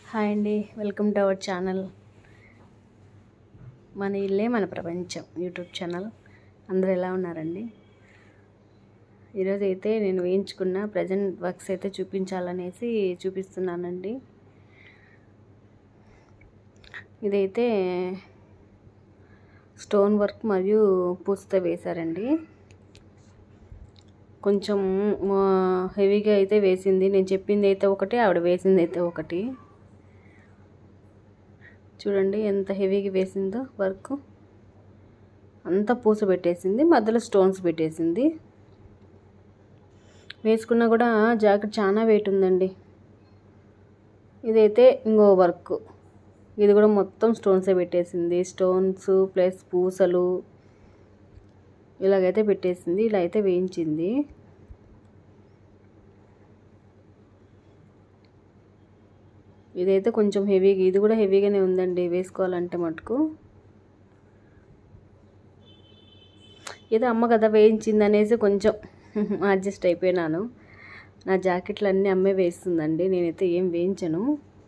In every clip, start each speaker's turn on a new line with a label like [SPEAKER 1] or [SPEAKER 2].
[SPEAKER 1] hi అండి welcome to our channel మన ఇల్లే మన ప్రపంచం యూట్యూబ్ ఛానల్ అందరూ ఎలా ఉన్నారండి ఈరోజు అయితే నేను వేయించుకున్న ప్రజెంట్ వర్క్స్ అయితే చూపించాలనేసి చూపిస్తున్నానండి ఇదైతే స్టోన్ వర్క్ మరియు పూసతో వేశారండి కొంచెం హెవీగా అయితే వేసింది నేను చెప్పింది అయితే ఒకటి ఆవిడ వేసింది అయితే ఒకటి చూడండి ఎంత హెవీగా వేసిందో వర్క్ అంతా పూస పెట్టేసింది మధ్యలో స్టోన్స్ పెట్టేసింది వేసుకున్నా కూడా జాకెట్ చాలా వెయిట్ ఉందండి ఇదైతే ఇంకో వర్క్ ఇది కూడా మొత్తం స్టోన్సే పెట్టేసింది స్టోన్స్ ప్లస్ పూసలు ఇలాగైతే పెట్టేసింది ఇలా అయితే వేయించింది ఇదైతే కొంచెం హెవీగా ఇది కూడా హెవీగానే ఉందండి వేసుకోవాలంటే మటుకు ఏదో అమ్మ కదా వేయించింది అనేసి కొంచెం అడ్జస్ట్ అయిపోయినాను నా జాకెట్లు అన్నీ అమ్మే వేస్తుందండి నేనైతే ఏం వేయించను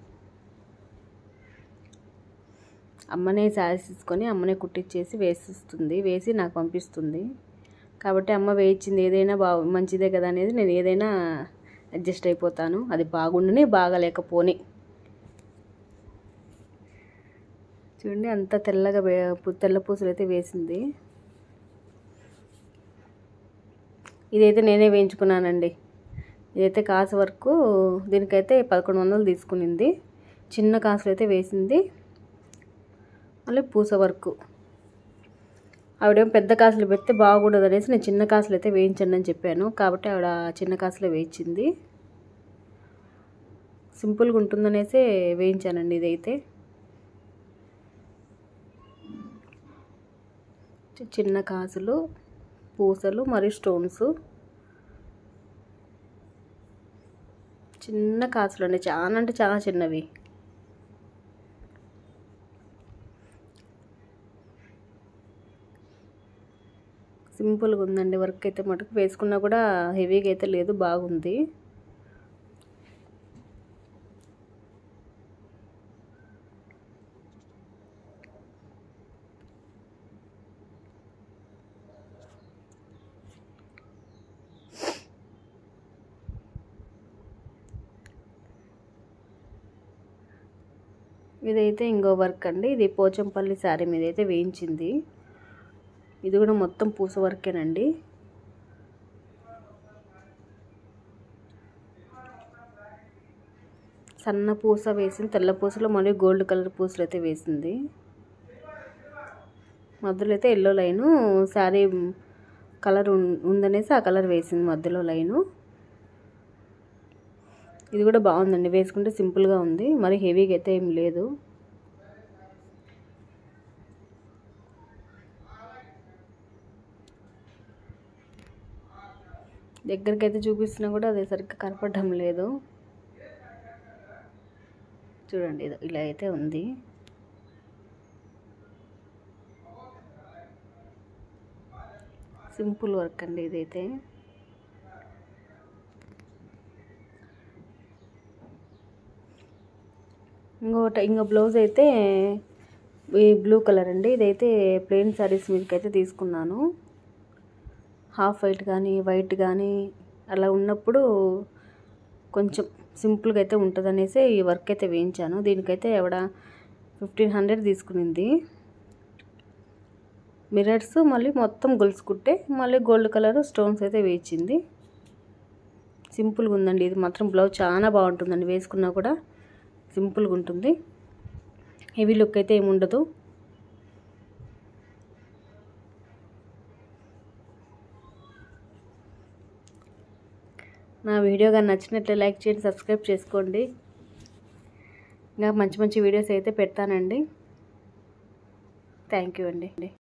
[SPEAKER 1] అమ్మనే శారీస్ తీసుకొని అమ్మనే కుట్టించేసి వేసిస్తుంది వేసి నాకు పంపిస్తుంది కాబట్టి అమ్మ వేయించింది ఏదైనా బాగు మంచిదే కదా అనేది నేను ఏదైనా అడ్జస్ట్ అయిపోతాను అది బాగుండని బాగలేకపోని చూడండి అంత తెల్లగా తెల్ల పూసలు అయితే వేసింది ఇదైతే నేనే వేయించుకున్నానండి ఇదైతే కాసు వరకు దీనికైతే పదకొండు వందలు తీసుకునింది చిన్న కాసులు అయితే వేసింది మళ్ళీ పూస వర్క్ ఆవిడేమో పెద్ద కాసులు పెడితే బాగుండదు అనేసి నేను చిన్న కాసులు అయితే వేయించండి అని చెప్పాను కాబట్టి ఆవిడ చిన్న కాసులో వేయించింది సింపుల్గా ఉంటుందనేసి వేయించానండి ఇదైతే చిన్న కాసులు పూసలు మరియు స్టోన్స్ చిన్న కాసులు అండి చాలా అంటే చాలా చిన్నవి సింపుల్గా ఉందండి వర్క్ అయితే మటుకు వేసుకున్నా కూడా హెవీగా అయితే లేదు బాగుంది ఇదైతే ఇంకో వర్క్ అండి ఇది పోచంపల్లి శారీ మీద అయితే వేయించింది ఇది కూడా మొత్తం పూస వర్కేనండి సన్న పూస వేసింది తెల్ల పూసలో మరియు గోల్డ్ కలర్ పూసలు అయితే వేసింది మధ్యలో అయితే ఎల్లో లైను శారీ కలర్ ఉందనేసి ఆ కలర్ వేసింది మధ్యలో లైను ఇది కూడా బాగుందండి వేసుకుంటే సింపుల్గా ఉంది మరి హెవీగా అయితే ఏం లేదు దగ్గరికి అయితే చూపిస్తున్నా కూడా అది సరిగ్గా కనపడడం లేదు చూడండి ఇది ఇలా అయితే ఉంది సింపుల్ వర్క్ అండి ఇదైతే ఇంకోటి ఇంకో బ్లౌజ్ అయితే ఈ బ్లూ కలర్ అండి ఇదైతే ప్లెయిన్ శారీస్ మీదకి అయితే తీసుకున్నాను హాఫ్ వైట్ కానీ వైట్ కానీ అలా ఉన్నప్పుడు కొంచెం సింపుల్గా అయితే ఉంటుంది అనేసి ఈ వర్క్ అయితే వేయించాను దీనికైతే ఎవడ ఫిఫ్టీన్ హండ్రెడ్ తీసుకునింది మిరర్స్ మళ్ళీ మొత్తం గొలుసు కుట్టే మళ్ళీ గోల్డ్ కలర్ స్టోన్స్ అయితే వేయించింది సింపుల్గా ఉందండి ఇది మాత్రం బ్లౌజ్ చాలా బాగుంటుందండి వేసుకున్నా కూడా సింపుల్గా ఉంటుంది హెవీ లుక్ అయితే ఏమి ఉండదు నా వీడియో కానీ నచ్చినట్లే లైక్ చేయండి సబ్స్క్రైబ్ చేసుకోండి ఇంకా మంచి మంచి వీడియోస్ అయితే పెడతానండి థ్యాంక్ యూ అండి